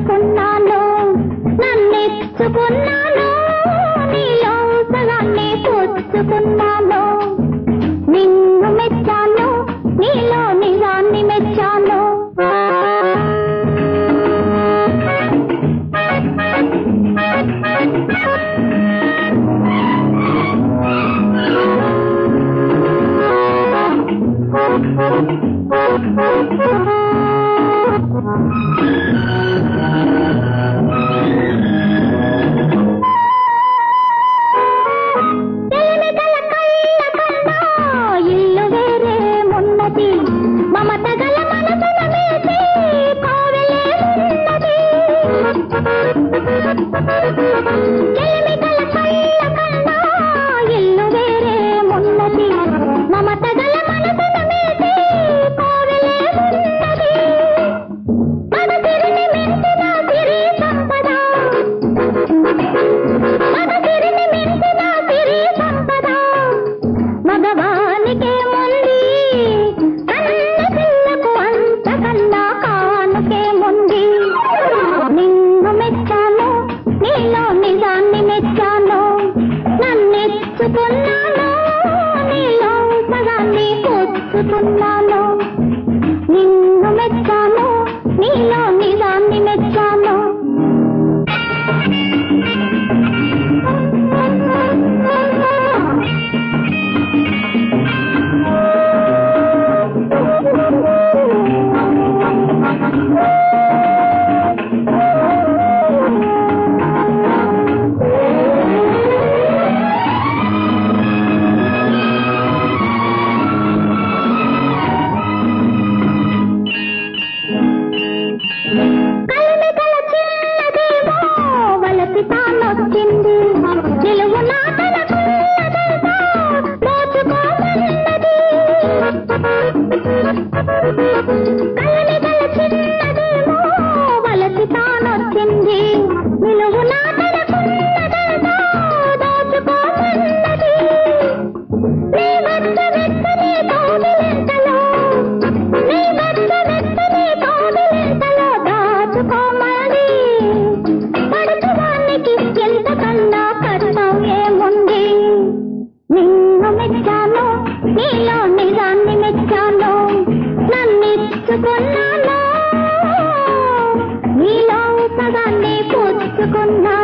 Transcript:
మెచ్చుకున్నాను నన్నెచ్చుకున్నాను నీలో సగాన్ని పుచ్చుకున్నాను నిన్ను మెచ్చాను నీలో నిజాన్ని మెచ్చాను తెలిమిగల కళ్ళ కన్నా ఇల్లు వేరే మున్నది మమత గల మనసుల మీది కోవెలే ఉన్నది తెలిమిగల కళ్ళ కన్నా ఇల్లు వేరే మున్నది మమత గల మనసుల మీది కోవెలే ఉన్నది మగసిరిని మించిన సిరి సంపద మగసిరిని మించిన సిరి సంపద మగవానికే ముంది కన్న పిల్లకు అంతకన్నా కానుకే ముంది నిన్ను మెచ్చాను నీలో నిజాన్ని మెచ్చాను నన్నెచ్చుకున్నాను నీలో సగాన్ని కూర్చుకున్నాను నిన్ను మెచ్చాను నీలో నిజాన్ని మెచ్చాను కలిమిగల చిన్నదేమో వలసి తానొచ్చింది నిలువు నాటలకున్నదంతా దోచుకోమన్నది కలిమిగల చిన్నదేమో వలసి తానొచ్చింది నిలువు నాటలకున్నదంతా దోచుకోమన్నది నీ వద్ద వెచ్చని తోడిలెంతలో నీ వద్ద వెచ్చని తోడిలెంతలో దాచుకోమని పడుచువానికి ఎంతకన్నా కర్తవ్యముంది నిన్ను మెచ్చాను నీలో నిజాన్ని మెచ్చాను నన్నిచ్చుకున్నాను నీలో సగాన్ని పుచ్చుకున్నాను